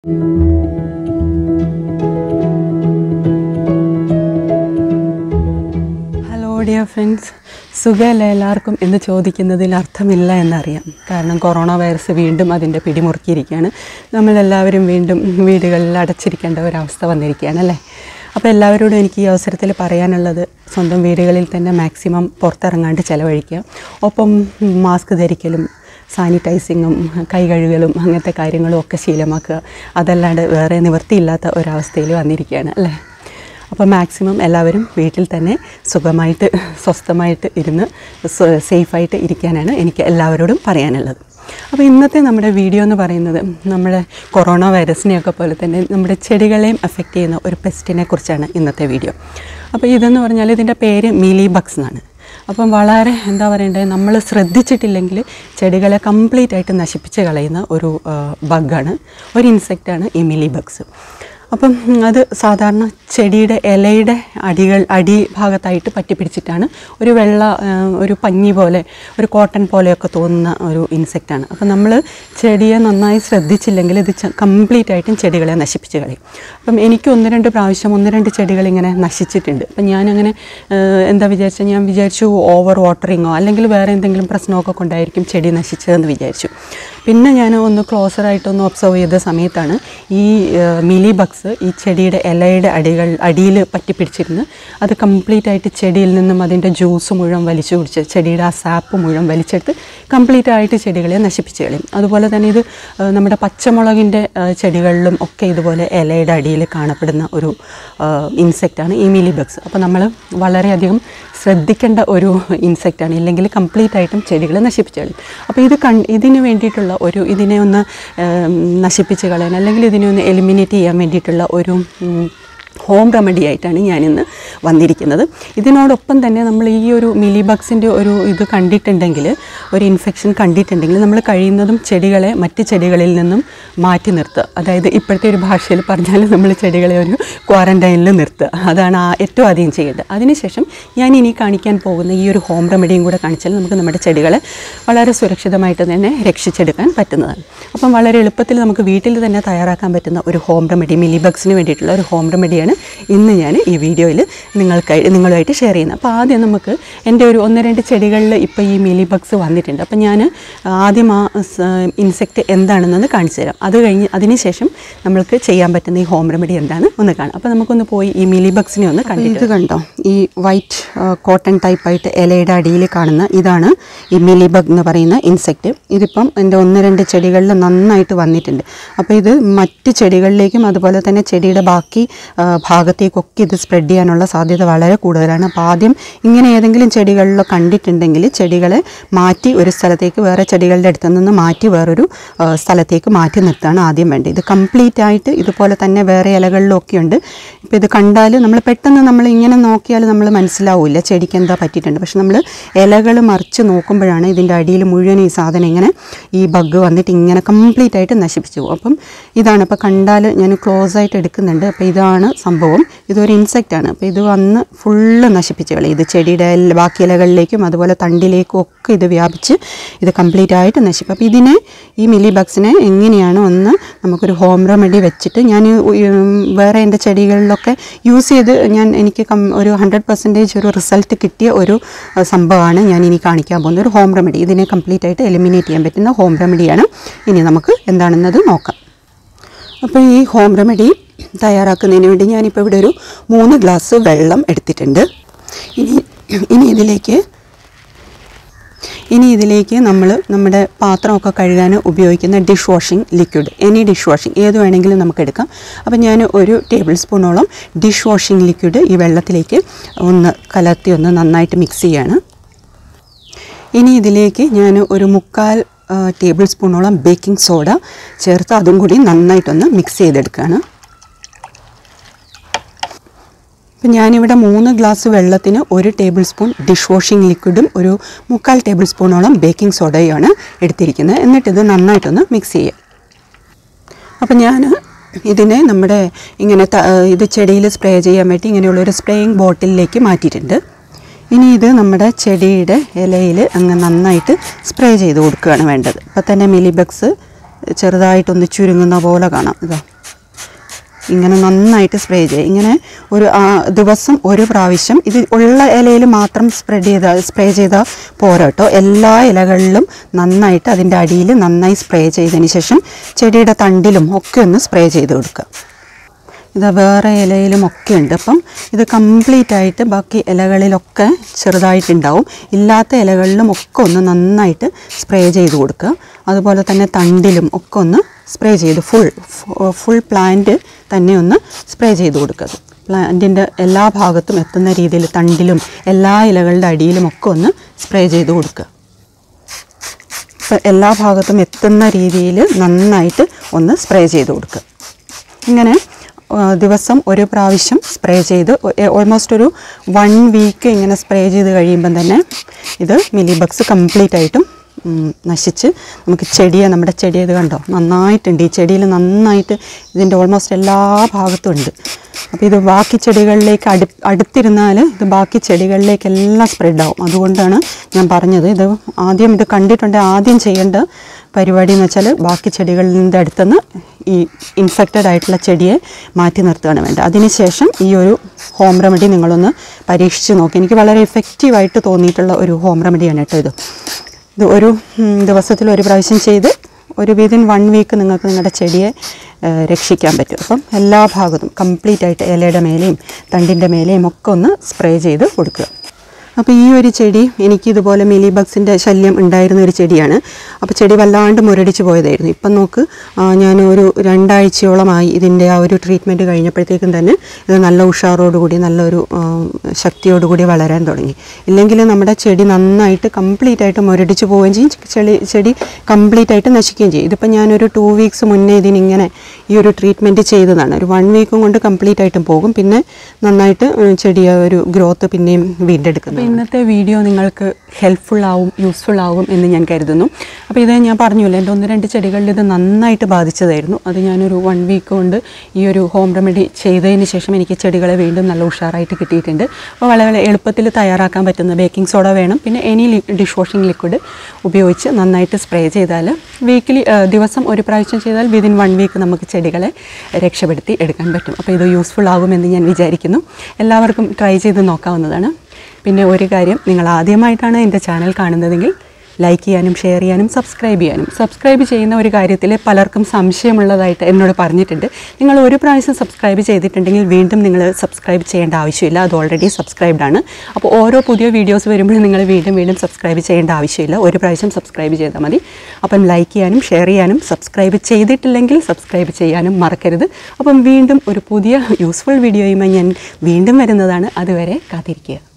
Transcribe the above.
hello dear friends സുഖമല്ല എല്ലാവർക്കും എന്ന് ചോദിക്കുന്നതിൽ അർത്ഥമില്ല എന്നറിയാം കാരണം കൊറോണ വൈറസ് വീണ്ടും അതിൻ്റെ പിടിമുറുക്കിയിരിക്കുകയാണ് നമ്മളെല്ലാവരും വീണ്ടും വീടുകളിൽ അടച്ചിരിക്കേണ്ട ഒരവസ്ഥ വന്നിരിക്കുകയാണ് അല്ലേ അപ്പോൾ എല്ലാവരോടും എനിക്ക് ഈ അവസരത്തിൽ പറയാനുള്ളത് സ്വന്തം വീടുകളിൽ തന്നെ മാക്സിമം പുറത്തിറങ്ങാണ്ട് ചിലവഴിക്കുക ഒപ്പം മാസ്ക് ധരിക്കലും സാനിറ്റൈസിങ്ങും കൈ കഴുകലും അങ്ങനത്തെ കാര്യങ്ങളും ഒക്കെ ശീലമാക്കുക അതല്ലാണ്ട് വേറെ നിവൃത്തിയില്ലാത്ത ഒരവസ്ഥയിൽ വന്നിരിക്കുകയാണ് അല്ലേ അപ്പോൾ മാക്സിമം എല്ലാവരും വീട്ടിൽ തന്നെ സുഖമായിട്ട് സ്വസ്ഥമായിട്ട് ഇരുന്ന് സ- സേഫായിട്ട് ഇരിക്കാനാണ് എനിക്ക് എല്ലാവരോടും പറയാനുള്ളത് അപ്പോൾ ഇന്നത്തെ നമ്മുടെ വീഡിയോ എന്ന് പറയുന്നത് നമ്മുടെ കൊറോണ വൈറസിനെയൊക്കെ പോലെ തന്നെ നമ്മുടെ ചെടികളെയും അഫക്റ്റ് ചെയ്യുന്ന ഒരു പെസ്റ്റിനെ കുറിച്ചാണ് ഇന്നത്തെ വീഡിയോ അപ്പോൾ ഇതെന്ന് പറഞ്ഞാൽ ഇതിൻ്റെ പേര് മീലി ബക്സ് എന്നാണ് അപ്പം വളരെ എന്താ പറയണ്ടേ നമ്മൾ ശ്രദ്ധിച്ചിട്ടില്ലെങ്കിൽ ചെടികളെ കംപ്ലീറ്റ് ആയിട്ട് നശിപ്പിച്ച് കളയുന്ന ഒരു ബഗ്ഗാണ് ഒരു ഇൻസെക്റ്റാണ് ഈ മിലി ബഗ്സ് അപ്പം അത് സാധാരണ ചെടിയുടെ ഇലയുടെ അടികൾ അടി ഭാഗത്തായിട്ട് പറ്റിപ്പിടിച്ചിട്ടാണ് ഒരു വെള്ള ആ, ഒരു പഞ്ഞി പോലെ ഒരു കോട്ടൺ പോലെയൊക്കെ തോന്നുന്ന ഒരു ഇൻസെക്റ്റാണ് അപ്പം നമ്മൾ ചെടിയെ നന്നായി ശ്രദ്ധിച്ചില്ലെങ്കിൽ ഇത് കംപ്ലീറ്റ് ആയിട്ടും ചെടികളെ നശിപ്പിച്ച് കളയും അപ്പം എനിക്ക് ഒന്ന് രണ്ട് പ്രാവശ്യം ഒന്ന് രണ്ട് ചെടികൾ ഇങ്ങനെ നശിച്ചിട്ടുണ്ട് അപ്പം ഞാനങ്ങനെ ആ, എന്താ വിചാരിച്ചാൽ ഞാൻ വിചാരിച്ചു ഓവർ വാട്ടറിങ്ങോ അല്ലെങ്കിൽ വേറെ എന്തെങ്കിലും പ്രശ്നമൊക്കെ കൊണ്ടായിരിക്കും ചെടി നശിച്ചതെന്ന് വിചാരിച്ചു പിന്നെ ഞാൻ ഒന്ന് ക്ലോസറായിട്ടൊന്ന് ഒബ്സർവ് ചെയ്ത സമയത്താണ് ഈ മിലി ബഗ്സ് ഈ ചെടിയുടെ ഇലയുടെ അടികൾ അടിയിൽ പറ്റിപ്പിടിച്ചിരുന്ന് അത് കംപ്ലീറ്റ് ആയിട്ട് ചെടിയിൽ നിന്നും അതിൻ്റെ ജ്യൂസ് മുഴുവൻ വലിച്ചു കുടിച്ച് ചെടിയുടെ ആ സാപ്പ് മുഴുവൻ വലിച്ചെടുത്ത് കംപ്ലീറ്റ് ആയിട്ട് ചെടികളെ നശിപ്പിച്ച് കളയും അതുപോലെ തന്നെ ഇത് ആ, നമ്മുടെ പച്ചമുളകിൻ്റെ ആ, ചെടികളിലും ഒക്കെ ഇതുപോലെ ഇലയുടെ അടിയിൽ കാണപ്പെടുന്ന ഒരു ഇൻസെക്റ്റാണ് ഈ മിലി ബഗ്സ് അപ്പോൾ നമ്മൾ വളരെയധികം ശ്രദ്ധിക്കേണ്ട ഒരു ഇൻസെക്റ്റാണ് ഇല്ലെങ്കിൽ കംപ്ലീറ്റ് ആയിട്ടും ചെടികൾ നശിപ്പിച്ച് കളയും അപ്പോൾ ഇത് കൺ ഇതിന് വേണ്ടിയിട്ടുള്ള ഒരു ഇതിനെ ഒന്ന് ഏം, നശിപ്പിച്ച് കളയാൻ അല്ലെങ്കിൽ ഇതിനെ ഒന്ന് എലിമിനേറ്റ് ചെയ്യാൻ വേണ്ടിയിട്ടുള്ള ഒരു ഉം, ഹോം റെമഡി ആയിട്ടാണ് ഞാനിന്ന് വന്നിരിക്കുന്നത് ഇതിനോടൊപ്പം തന്നെ നമ്മൾ ഈ ഒരു മിലി ബഗ്സിൻ്റെ ഒരു ഇത് കണ്ടിട്ടുണ്ടെങ്കിൽ ഒരു ഇൻഫെക്ഷൻ കണ്ടിട്ടുണ്ടെങ്കിൽ നമ്മൾ കഴിയുന്നതും ചെടികളെ മറ്റ് ചെടികളിൽ നിന്നും മാറ്റി നിർത്തുക അതായത് ഇപ്പോഴത്തെ ഒരു ഭാഷയിൽ പറഞ്ഞാൽ നമ്മൾ ചെടികളെ ഒരു ക്വാറൻറ്റൈനിൽ നിർത്തുക അതാണ് ആ ഏറ്റവും ആദ്യം ചെയ്യേണ്ടത് അതിനുശേഷം ഞാൻ ഇനി കാണിക്കാൻ പോകുന്ന ഈ ഒരു ഹോം റെമഡിയും കൂടെ കാണിച്ചാൽ നമുക്ക് നമ്മുടെ ചെടികളെ വളരെ സുരക്ഷിതമായിട്ട് തന്നെ രക്ഷിച്ചെടുക്കാൻ പറ്റുന്നതാണ് അപ്പം വളരെ എളുപ്പത്തിൽ നമുക്ക് വീട്ടിൽ തന്നെ തയ്യാറാക്കാൻ പറ്റുന്ന ഒരു ഹോം റെമഡി മിലി ബഗ്സിന് വേണ്ടിയിട്ടുള്ള ഒരു ഹോം റെമഡിയാണ് ഇന്ന് ഞാൻ ഈ വീഡിയോയിൽ നിങ്ങൾക്കായി നിങ്ങളുമായിട്ട് ഷെയർ ചെയ്യുന്നത് അപ്പോൾ ആദ്യം നമുക്ക് എൻ്റെ ഒരു ഒന്ന് രണ്ട് ചെടികളിൽ ഇപ്പോൾ ഈ മിലി ബഗ്സ് വന്നിട്ടുണ്ട് അപ്പോൾ ഞാൻ ആദ്യം ആ ഇൻസെക്റ്റ് എന്താണെന്നൊന്ന് കാണിച്ചു തരാം അത് കഴിഞ്ഞ് അതിനുശേഷം നമ്മൾക്ക് ചെയ്യാൻ പറ്റുന്ന ഈ ഹോം റെമഡി എന്താണ് ഒന്ന് കാണാം അപ്പോൾ നമുക്കൊന്ന് പോയി ഈ മിലി ബഗ്സിനെ ഒന്ന് കണ്ടിട്ട് ഇത് കണ്ടോ ഈ വൈറ്റ് കോട്ടൺ ടൈപ്പായിട്ട് ഇലയുടെ അടിയിൽ കാണുന്ന ഇതാണ് ഈ മിലി ബഗ് എന്ന് പറയുന്ന ഇൻസെക്റ്റ് ഇതിപ്പം എൻ്റെ ഒന്ന് രണ്ട് ചെടികളിൽ നന്നായിട്ട് വന്നിട്ടുണ്ട് അപ്പോൾ ഇത് മറ്റ് ചെടികളിലേക്കും അതുപോലെ തന്നെ ചെടിയുടെ ബാക്കി ആ, ഭാഗത്തേക്കൊക്കെ ഇത് സ്പ്രെഡ് ചെയ്യാനുള്ള സാധ്യത വളരെ കൂടുതലാണ് അപ്പോൾ ആദ്യം ഇങ്ങനെ ഏതെങ്കിലും ചെടികളിലോ കണ്ടിട്ടുണ്ടെങ്കിൽ ചെടികളെ മാറ്റി ഒരു സ്ഥലത്തേക്ക് വേറെ ചെടികളുടെ അടുത്ത് നിന്ന് മാറ്റി വേറൊരു ആ, സ്ഥലത്തേക്ക് മാറ്റി നിർത്തുകയാണ് ആദ്യം വേണ്ടത് ഇത് കംപ്ലീറ്റ് ആയിട്ട് ഇതുപോലെ തന്നെ വേറെ ഇലകളിലൊക്കെ ഉണ്ട് ഇപ്പോൾ ഇത് കണ്ടാൽ നമ്മൾ പെട്ടെന്ന് നമ്മൾ ഇങ്ങനെ നോക്കിയാൽ നമ്മൾ മനസ്സിലാവില്ല ചെടിക്ക് എന്താ പറ്റിയിട്ടുണ്ട് പക്ഷെ നമ്മൾ ഇലകൾ മറിച്ച് നോക്കുമ്പോഴാണ് ഇതിൻ്റെ അടിയിൽ മുഴുവൻ ഈ സാധനം ഇങ്ങനെ ഈ ബഗ് വന്നിട്ട് ഇങ്ങനെ കംപ്ലീറ്റ് ആയിട്ട് നശിപ്പിച്ചു പോകും അപ്പം ഇതാണ് ഇപ്പോൾ കണ്ടാൽ ഞാൻ ക്ലോസ് ആയിട്ട് എടുക്കുന്നുണ്ട് അപ്പോൾ ഇതാണ് സംഭവം ഇതൊരു ഇൻസെക്റ്റ് ആണ് അപ്പോൾ ഇത് വന്ന് ഫുള്ള് നശിപ്പിച്ച് കളയും ഇത് ചെടിയുടെ എല്ലാ- ബാക്കി ഇലകളിലേക്കും അതുപോലെ തണ്ടിലേക്കും ഒക്കെ ഇത് വ്യാപിച്ച് ഇത് കംപ്ലീറ്റ് ആയിട്ട് നശിപ്പിക്കും അപ്പോൾ ഇതിനെ ഈ മിലി ബഗ്സിനെ എങ്ങനെയാണ് ഒന്ന് നമുക്കൊരു ഹോം റെമഡി വെച്ചിട്ട് ഞാൻ ഉം, വേറെ എൻ്റെ ചെടികളിലൊക്കെ യൂസ് ചെയ്ത് ഞാൻ എനിക്ക് കം ഒരു ഹൺഡ്രഡ് പെർസെൻറ്റേജ് ഒരു റിസൾട്ട് കിട്ടിയ ഒരു അഹ്, സംഭവമാണ് ഞാൻ ഇനി കാണിക്കാൻ പോകുന്ന ഒരു ഹോം റെമഡി ഇതിനെ കംപ്ലീറ്റ് ആയിട്ട് എലിമിനേറ്റ് ചെയ്യാൻ പറ്റുന്ന ഹോം റെമഡിയാണ് ഇനി നമുക്ക് എന്താണെന്നത് നോക്കാം അപ്പോൾ ഈ ഹോം റെമഡി തയ്യാറാക്കുന്നതിന് വേണ്ടി ഞാനിപ്പോൾ ഇവിടെ ഒരു മൂന്ന് ഗ്ലാസ് വെള്ളം എടുത്തിട്ടുണ്ട് ഇനി ഇനി ഇതിലേക്ക് ഇനി ഇതിലേക്ക് നമ്മൾ നമ്മുടെ പാത്രമൊക്കെ കഴുകാൻ ഉപയോഗിക്കുന്ന dish washing liquid any dish washing ഏത് വേണമെങ്കിലും നമുക്ക് എടുക്കാം അപ്പം ഞാൻ ഒരു ടേബിൾ സ്പൂണോളം ഡിഷ് വാഷിംഗ് ലിക്വിഡ് ഈ വെള്ളത്തിലേക്ക് ഒന്ന് കലർത്തി ഒന്ന് നന്നായിട്ട് മിക്സ് ചെയ്യാണ് ഇനി ഇതിലേക്ക് ഞാൻ ഒരു മുക്കാൽ ആ, ടേബിൾ സ്പൂണോളം ബേക്കിംഗ് സോഡ ചേർത്ത് അതും കൂടി നന്നായിട്ടൊന്ന് മിക്സ് ചെയ്തെടുക്കുകയാണ് ഇപ്പം ഞാനിവിടെ മൂന്ന് ഗ്ലാസ് വെള്ളത്തിന് ഒരു ടേബിൾ സ്പൂൺ ഡിഷ് വാഷിംഗ് ലിക്വിഡും ഒരു മുക്കാൽ ടേബിൾ സ്പൂണോളം ബേക്കിംഗ് സോഡയുമാണ് എടുത്തിരിക്കുന്നത് എന്നിട്ടിത് നന്നായിട്ടൊന്ന് മിക്സ് ചെയ്യാം അപ്പം ഞാൻ ഇതിനെ നമ്മുടെ ഇങ്ങനെ ത- ഇത് ചെടിയിൽ സ്പ്രേ ചെയ്യാൻ വേണ്ടി ഇങ്ങനെയുള്ളൊരു സ്പ്രേയിങ് ബോട്ടിലിലേക്ക് മാറ്റിയിട്ടുണ്ട് ഇനി ഇത് നമ്മുടെ ചെടിയുടെ ഇലയിൽ അങ്ങ് നന്നായിട്ട് സ്പ്രേ ചെയ്ത് കൊടുക്കുകയാണ് വേണ്ടത് അപ്പം തന്നെ മിലിബഗ്സ് ചെറുതായിട്ടൊന്ന് ചുരുങ്ങുന്ന പോലെ കാണാം ഇതാ ഇങ്ങനെ നന്നായിട്ട് സ്പ്രേ ചെയ്യുക ഇങ്ങനെ ഒരു ആ, ദിവസം ഒരു പ്രാവശ്യം ഇത് ഉള്ള ഇലയിൽ മാത്രം സ്പ്രെഡ് ചെയ്താൽ സ്പ്രേ ചെയ്താൽ പോരാ കേട്ടോ എല്ലാ ഇലകളിലും നന്നായിട്ട് അതിൻ്റെ അടിയിൽ നന്നായി സ്പ്രേ ചെയ്തതിന് ശേഷം ചെടിയുടെ തണ്ടിലും ഒക്കെ ഒന്ന് സ്പ്രേ ചെയ്ത് കൊടുക്കുക ഇത് വേറെ ഇലയിലും ഒക്കെ ഉണ്ട് അപ്പം ഇത് കംപ്ലീറ്റ് ആയിട്ട് ബാക്കി ഇലകളിലൊക്കെ ചെറുതായിട്ടുണ്ടാവും ഇല്ലാത്ത ഇലകളിലും ഒക്കെ ഒന്ന് നന്നായിട്ട് സ്പ്രേ ചെയ്ത് കൊടുക്കുക അതുപോലെ തന്നെ തണ്ടിലും ഒക്കെ ഒന്ന് സ്പ്രേ ചെയ്ത് ഫുൾ ഫുൾ പ്ലാന്റ് തന്നെ ഒന്ന് സ്പ്രേ ചെയ്ത് കൊടുക്കുക പ്ലാന്റിൻ്റെ എല്ലാ ഭാഗത്തും എത്തുന്ന രീതിയിൽ തണ്ടിലും എല്ലാ ഇലകളുടെ അടിയിലും ഒക്കെ ഒന്ന് സ്പ്രേ ചെയ്ത് കൊടുക്കുക ഇപ്പം എല്ലാ ഭാഗത്തും എത്തുന്ന രീതിയിൽ നന്നായിട്ട് ഒന്ന് സ്പ്രേ ചെയ്ത് കൊടുക്കുക ഇങ്ങനെ ആ, ദിവസം ഒരു പ്രാവശ്യം സ്പ്രേ ചെയ്ത് ഓൾമോസ്റ്റ് ഒരു വൺ വീക്ക് ഇങ്ങനെ സ്പ്രേ ചെയ്ത് കഴിയുമ്പം തന്നെ ഇത് മിലിബഗ്സ് കംപ്ലീറ്റ് ആയിട്ടും ഉം, നശിച്ച് നമുക്ക് ചെടിയെ നമ്മുടെ ചെടി ഇത് കണ്ടോ നന്നായിട്ടുണ്ട് ഈ ചെടിയിൽ നന്നായിട്ട് ഇതിൻ്റെ ഓൾമോസ്റ്റ് എല്ലാ ഭാഗത്തും ഉണ്ട് അപ്പോൾ ഇത് ബാക്കി ചെടികളിലേക്ക് അടു അടുത്തിരുന്നാൽ ഇത് ബാക്കി ചെടികളിലേക്കെല്ലാം സ്പ്രെഡാവും അതുകൊണ്ടാണ് ഞാൻ പറഞ്ഞത് ഇത് ആദ്യം ഇത് കണ്ടിട്ടുണ്ടെങ്കിൽ ആദ്യം ചെയ്യേണ്ട പരിപാടി എന്ന് വെച്ചാൽ ബാക്കി ചെടികളിൻ്റെ അടുത്തുനിന്ന് ഈ ഇൻഫെക്റ്റഡ് ആയിട്ടുള്ള ചെടിയെ മാറ്റി നിർത്തുകയാണ് വേണ്ടത് അതിനുശേഷം ഈ ഒരു ഹോം റെമഡി നിങ്ങളൊന്ന് പരീക്ഷിച്ച് നോക്കി എനിക്ക് വളരെ എഫക്റ്റീവായിട്ട് തോന്നിയിട്ടുള്ള ഒരു ഹോം റെമഡിയാണ് കേട്ടോ ഇത് ഇത് ഒരു ഉം, ദിവസത്തിൽ ഒരു പ്രാവശ്യം ചെയ്ത് ഒരു വിതിൻ വൺ വീക്ക് നിങ്ങൾക്ക് നിങ്ങളുടെ ചെടിയെ ഏഹ്, രക്ഷിക്കാൻ പറ്റും അപ്പം എല്ലാ ഭാഗത്തും കംപ്ലീറ്റ് ആയിട്ട് ഇലയുടെ മേലെയും തണ്ടിൻ്റെ മേലെയും ഒക്കെ ഒന്ന് സ്പ്രേ ചെയ്ത് കൊടുക്കുക അപ്പോൾ ഈ ഒരു ചെടി എനിക്ക് ഇതുപോലെ മിലി ബഗ്സിൻ്റെ ശല്യം ഉണ്ടായിരുന്ന ഒരു ചെടിയാണ് അപ്പോൾ ചെടി വല്ലാണ്ട് മുരടിച്ച് പോയതായിരുന്നു ഇപ്പം നോക്ക് ആ, ഞാൻ ഒരു രണ്ടാഴ്ചയോളമായി ഇതിൻ്റെ ആ ഒരു ട്രീറ്റ്മെൻറ്റ് കഴിഞ്ഞപ്പോഴത്തേക്കും തന്നെ ഇത് നല്ല ഉഷാറോടുകൂടി നല്ലൊരു ആ, ശക്തിയോടുകൂടി വളരാൻ തുടങ്ങി ഇല്ലെങ്കിൽ നമ്മുടെ ചെടി നന്നായിട്ട് കംപ്ലീറ്റ് ആയിട്ട് മുരടിച്ച് പോവുകയും ചെയ്യും ചെടി ചെടി കംപ്ലീറ്റ് ആയിട്ട് നശിക്കുകയും ചെയ്യും ഇതിപ്പോൾ ഞാനൊരു ടു വീക്സ് മുന്നേ ഇതിനിങ്ങനെ ഈ ഒരു ട്രീറ്റ്മെൻറ്റ് ചെയ്തതാണ് ഒരു വൺ വീക്കും കൊണ്ട് കംപ്ലീറ്റ് ആയിട്ടും പോകും പിന്നെ നന്നായിട്ട് ഉം, ചെടി ആ ഒരു ഗ്രോത്ത് പിന്നെയും വീണ്ടെടുക്കുന്നു അപ്പോൾ ഇന്നത്തെ വീഡിയോ നിങ്ങൾക്ക് ഹെൽപ്ഫുൾ ആവും യൂസ്ഫുൾ ആവും എന്ന് ഞാൻ കരുതുന്നു അപ്പോൾ ഇത് ഞാൻ പറഞ്ഞില്ല എൻ്റെ ഒന്ന് രണ്ട് ചെടികളിൽ ഇത് നന്നായിട്ട് ബാധിച്ചതായിരുന്നു അത് ഞാനൊരു വൺ വീക്ക് കൊണ്ട് ഈ ഒരു ഹോം റെമഡി ചെയ്തതിന് ശേഷം എനിക്ക് ചെടികളെ വീണ്ടും നല്ല ഉഷാറായിട്ട് കിട്ടിയിട്ടുണ്ട് അപ്പോൾ വളരെ എളുപ്പത്തിൽ തയ്യാറാക്കാൻ പറ്റുന്ന ബേക്കിംഗ് സോഡ വേണം പിന്നെ എനി ഡിഷ് വാഷിംഗ് ലിക്വിഡ് ഉപയോഗിച്ച് നന്നായിട്ട് സ്പ്രേ ചെയ്താൽ വീക്കിലി ദിവസം ഒരു പ്രാവശ്യം ചെയ്താൽ വിതിൻ വൺ വീക്ക് നമുക്ക് ചെടികളെ രക്ഷപ്പെടുത്തി എടുക്കാൻ പറ്റും അപ്പോൾ ഇത് യൂസ്ഫുൾ ആകുമെന്ന് ഞാൻ വിചാരിക്കുന്നു എല്ലാവർക്കും ട്രൈ ചെയ്ത് നോക്കാവുന്നതാണ് പിന്നെ ഒരു കാര്യം നിങ്ങൾ ആദ്യമായിട്ടാണ് എൻ്റെ ചാനൽ കാണുന്നതെങ്കിൽ ലൈക്ക് ചെയ്യാനും ഷെയർ ചെയ്യാനും സബ്സ്ക്രൈബ് ചെയ്യാനും സബ്സ്ക്രൈബ് ചെയ്യുന്ന ഒരു കാര്യത്തിൽ പലർക്കും സംശയമുള്ളതായിട്ട് എന്നോട് പറഞ്ഞിട്ടുണ്ട് നിങ്ങൾ ഒരു പ്രാവശ്യം സബ്സ്ക്രൈബ് ചെയ്തിട്ടുണ്ടെങ്കിൽ വീണ്ടും നിങ്ങൾ സബ്സ്ക്രൈബ് ചെയ്യേണ്ട ആവശ്യമില്ല അത് ഓൾറെഡി സബ്സ്ക്രൈബ്ഡ് ആണ് അപ്പോൾ ഓരോ പുതിയ വീഡിയോസ് വരുമ്പോഴും നിങ്ങൾ വീണ്ടും വീണ്ടും സബ്സ്ക്രൈബ് ചെയ്യേണ്ട ആവശ്യമില്ല ഒരു പ്രാവശ്യം സബ്സ്ക്രൈബ് ചെയ്താൽ മതി അപ്പം ലൈക്ക് ചെയ്യാനും ഷെയർ ചെയ്യാനും സബ്സ്ക്രൈബ് ചെയ്തിട്ടില്ലെങ്കിൽ സബ്സ്ക്രൈബ് ചെയ്യാനും മറക്കരുത് അപ്പം വീണ്ടും ഒരു പുതിയ യൂസ്ഫുൾ വീഡിയോയുമായി ഞാൻ വീണ്ടും വരുന്നതാണ് അതുവരെ കാത്തിരിക്കുക